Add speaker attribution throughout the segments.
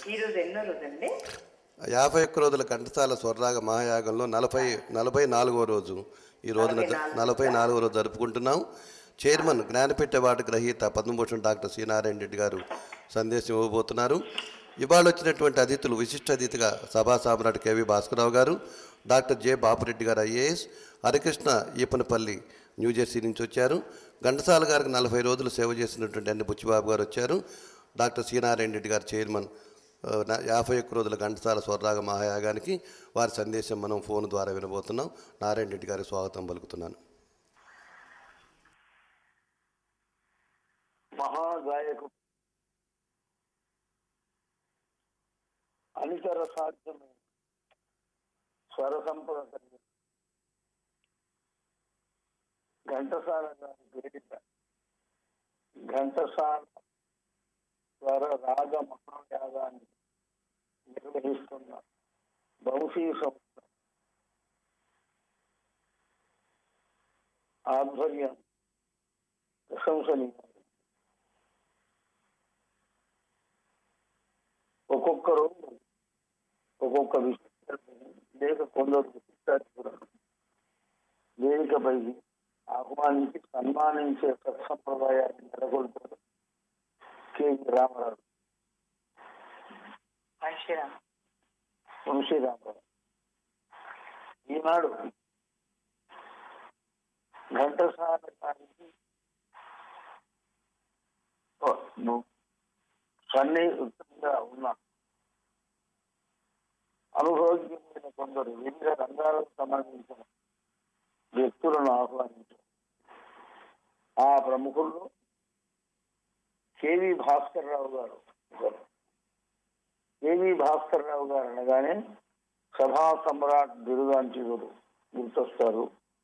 Speaker 1: ఈరోజు ఎన్నో రోజండి
Speaker 2: యాభై ఒక్క రోజుల ఘంటసాల స్వర్రాగ మహాయాగంలో నలభై నలభై నాలుగవ రోజు ఈ రోజున జ- నలభై నాలుగవ రోజు జరుపుకుంటున్నాం చైర్మన్ జ్ఞానపీఠ అవార్డు గ్రహీత పద్మభూషణ్ డాక్టర్ సి నారాయణ రెడ్డి గారు సందేశం ఇవ్వబోతున్నారు ఇవాళ వచ్చినటువంటి అతిథులు విశిష్ట అతిథిగా సభా సామ్రాట్ కేవి భాస్కరరావు గారు డాక్టర్ జె బాపురెడ్డి గారు ఐఏఎస్ హరికృష్ణ ఈపనపల్లి న్యూజెర్సీ నుంచి వచ్చారు ఘంటసాల గారికి నలభై రోజులు సేవ చేసినటువంటి అన్ని బుచ్చిబాబు గారు వచ్చారు డాక్టర్ సి నారాయణ రెడ్డి గారు చైర్మన్ ఆ, నా- యాభై ఒక్క రోజుల ఘంటసాల స్వర్రాగ మహాయాగానికి వారి సందేశం మనం ఫోన్ ద్వారా వినబోతున్నాం నారాయణ రెడ్డి గారికి స్వాగతం పలుకుతున్నాను
Speaker 3: మహాగాయకు అనితర సాధ్యమైన స్వర సంపద కలిగిన ఘంటసాల గారి పేరిట ఘంటసాల స్వర రాగ మహాయాగాన్ని నిర్వహిస్తున్న వంశీ సంస్థ ఆధ్వర్యం ప్రశంసనీయం ఒక్కొక్కరు ఒక్కొక్క విషయాన్ని లేక కొందరు విశిష్టాధికారులు వేదికపై ఆహ్వానించి సన్మానించే సత్సంప్రదాయాన్ని నెలకొల్పారు కెవి రామారావు
Speaker 1: మంచిరా
Speaker 3: వంశీ రామారావు ఈనాడు ఘంటసాల గారికి సన్నిహితంగా ఉన్న అనుభవజ్ఞమైన కొందరు వివిధ రంగాలకు సంబంధించిన వ్యక్తులను ఆహ్వానించారు ఆ ప్రముఖుల్లో కేవి భాస్కర్ రావు గారు ఒకరు. కేవి భాస్కర్ రావు గారు అనగానే సభా సమ్రాట్ బిరుదాంచితుడు గుర్తొస్తారు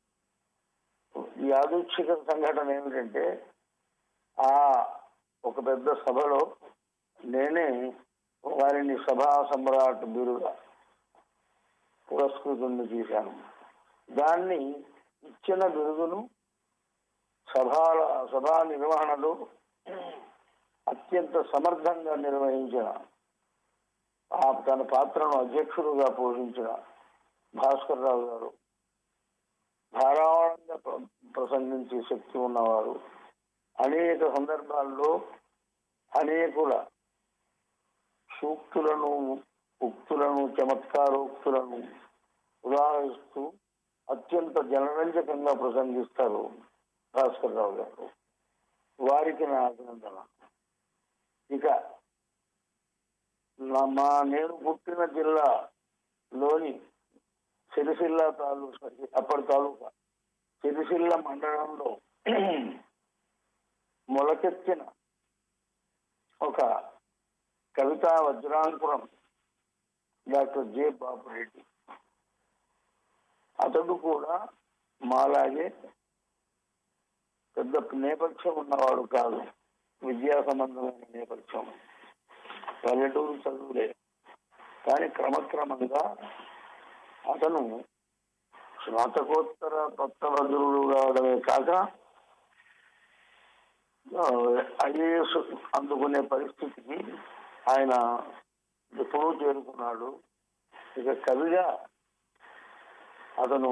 Speaker 3: ఈ యాదృచ్ఛిక సంఘటన ఏమిటంటే ఆ ఒక పెద్ద సభలో నేనే వారిని సభా సమ్రాట్ బిరుద పురస్కృతుని చేశాను దాన్ని ఇచ్చిన బిరుదును సభాల సభా నిర్వహణలో అత్యంత సమర్థంగా నిర్వహించిన ఆ తన పాత్రను అధ్యక్షుడుగా పోషించిన భాస్కర్ రావు గారు ధారాళంగా ప్ర- ప్రసంగించే శక్తి ఉన్నవారు అనేక సందర్భాల్లో అనేకుల సూక్తులను ఉక్తులను చమత్కారోక్తులను ఉదాహరిస్తూ అత్యంత జనరంజకంగా ప్రసంగిస్తారు భాస్కర్ రావు గారు వారికి నా అభినందన ఇక నా- మా నేను పుట్టిన జిల్లాలోని సిరిసిల్ల తాలూకా అప్పటి తాలూకా సిరిసిల్ల మండలంలో మొలకెత్తిన ఒక కవితా వజ్రాంకురం డాక్టర్ జె బాబురెడ్డి అతడు కూడా మాలాగే పెద్ద నేపథ్యం ఉన్నవాడు కాదు విద్యా సంబంధమైన నేపథ్యం పల్లెటూరు చదువులే కానీ క్రమక్రమంగా అతను స్నాతకోత్తర పత్రభద్రుడు కావడమే కాక ఐఏఎస్ అందుకునే పరిస్థితికి ఆయన ఎప్పుడూ చేరుకున్నాడు ఇక కవిగా అతను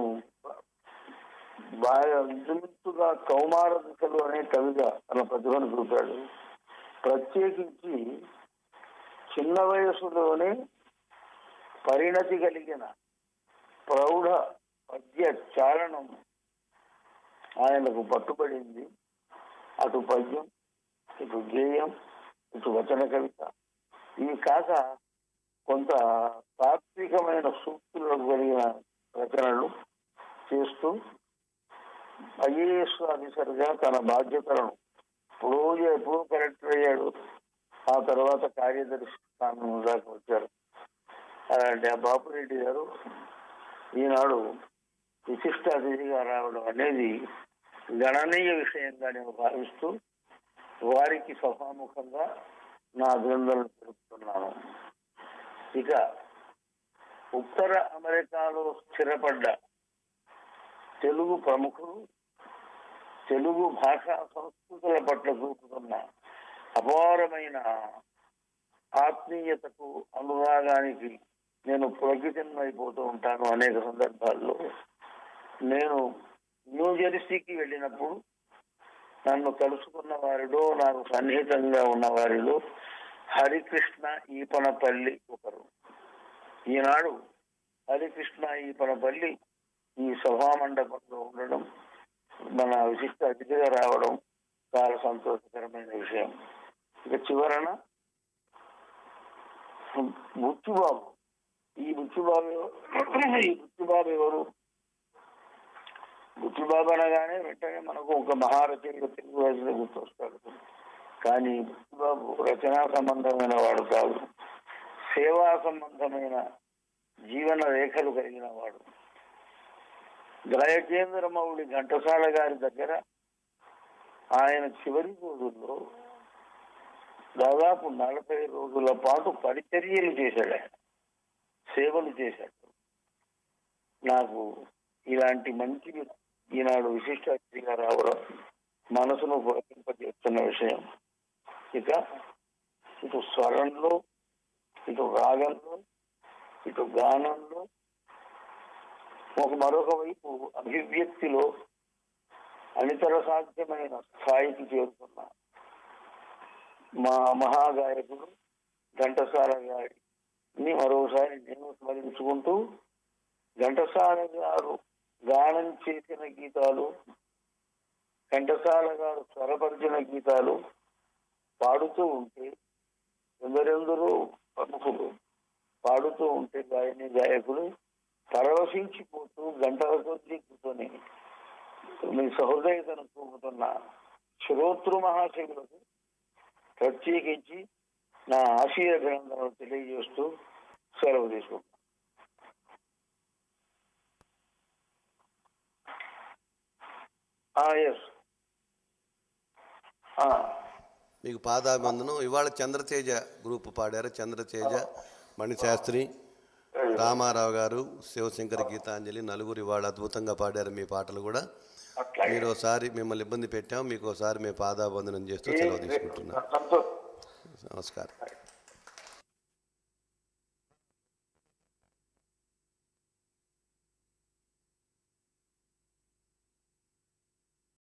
Speaker 3: బాగా ఇంచుమించుగా కౌమార దిశలు అనే కవిగా తన ప్రతిభను చూపాడు ప్రత్యేకించి చిన్న వయసులోనే పరిణతి కలిగిన ప్రౌఢ పద్య చారణం ఆయనకు పట్టుబడింది అటు పద్యం ఇటు గేయం ఇటు వచన కవిత ఇవి కాక కొంత తాత్వికమైన సూక్తులకు కలిగిన రచనలు చేస్తూ ఐఏఎస్ ఆఫీసర్గా తన బాధ్యతలను ఎప్పుడో ఎప్పుడో కలెక్టర్ అయ్యాడు ఆ తర్వాత కార్యదర్శి స్థానం దాకా వచ్చారు అలాంటి ఆ బాపురెడ్డి గారు ఈనాడు విశిష్ట అతిథిగా రావడం అనేది గణనీయ విషయంగా నేను భావిస్తూ వారికి సభాముఖంగా నా అభినందనలు తెలుపుతున్నాను ఇక ఉత్తర అమెరికాలో స్థిరపడ్డ తెలుగు ప్రముఖులు తెలుగు భాషా సంస్కృతుల పట్ల చూపుతున్న అపారమైన ఆత్మీయతకు అనురాగానికి నేను పులకితమైపోతూ ఉంటాను అనేక సందర్భాల్లో నేను న్యూ జెర్సీకి వెళ్ళినప్పుడు నన్ను కలుసుకున్న వారిలో నాకు సన్నిహితంగా ఉన్న వారిలో హరికృష్ణ ఈపనపల్లి ఒకరు ఈనాడు హరికృష్ణ ఈపనపల్లి ఈ సభా మండపంలో ఉండడం మన విశిష్ట అతిథిగా రావడం చాలా సంతోషకరమైన విషయం ఇక చివరన బుచ్చుబాబు ఈ బుచ్చుబాబు ఎవ- ఈ బుచ్చుబాబు ఎవరు బుచ్చుబాబు అనగానే వెంటనే మనకు ఒక మహారచయిత తెలుగు రచన గుర్తొస్తాడు కానీ బుచ్చుబాబు రచనా సంబంధమైన వాడు కాదు సేవా సంబంధమైన జీవన రేఖలు కలిగిన వాడు గాయకేంద్ర మౌళి ఘంటసాల గారి దగ్గర ఆయన చివరి రోజుల్లో దాదాపు నలభై రోజుల పాటు పరిచర్యలు చేశాడు ఆయన సేవలు చేశాడు నాకు ఇలాంటి మంచి ఈనాడు విశిష్ట అతిథిగా రావడం మనసును పురకింపజేస్తున్న విషయం ఇక ఇటు స్వరంలో ఇటు రాగంలో ఇటు గానంలో ఒక మరొక వైపు అభివ్యక్తిలో అనితర సాధ్యమైన స్థాయికి చేరుకున్న మా మహాగాయకుడు ఘంటసాల గారిని మరోసారి నేను స్మరించుకుంటూ ఘంటసాల గారు గానం చేసిన గీతాలు ఘంటసాల గారు స్వరపరిచిన గీతాలు పాడుతూ ఉంటే ఎందరెందరో ప్రముఖులు పాడుతూ ఉంటే గాయని గాయకులు పరవశించిపోతూ గంటల కొద్దీ కూర్చొని మీ సహృదయతను చూపుతున్న శ్రోతృ మహాశివులకు ప్రత్యేకించి నా ఆశీయ గ్రంథాలు తెలియజేస్తూ సెలవు తీసుకుంటాను ఎస్
Speaker 2: మీకు పాదాభివందనం ఇవాళ చంద్రతేజ గ్రూప్ పాడారు చంద్రతేజ మణిశాస్త్రి రామారావు గారు శివశంకర్ గీతాంజలి నలుగురు ఇవాళ అద్భుతంగా పాడారు మీ పాటలు కూడా
Speaker 3: అట్లా
Speaker 2: మీరు ఒకసారి మిమ్మల్ని ఇబ్బంది పెట్టాం మీకు ఒకసారి మేము పాదాబంధనం చేస్తూ సెలవు తీసుకుంటున్నాం
Speaker 3: సంతోషం
Speaker 2: నమస్కారం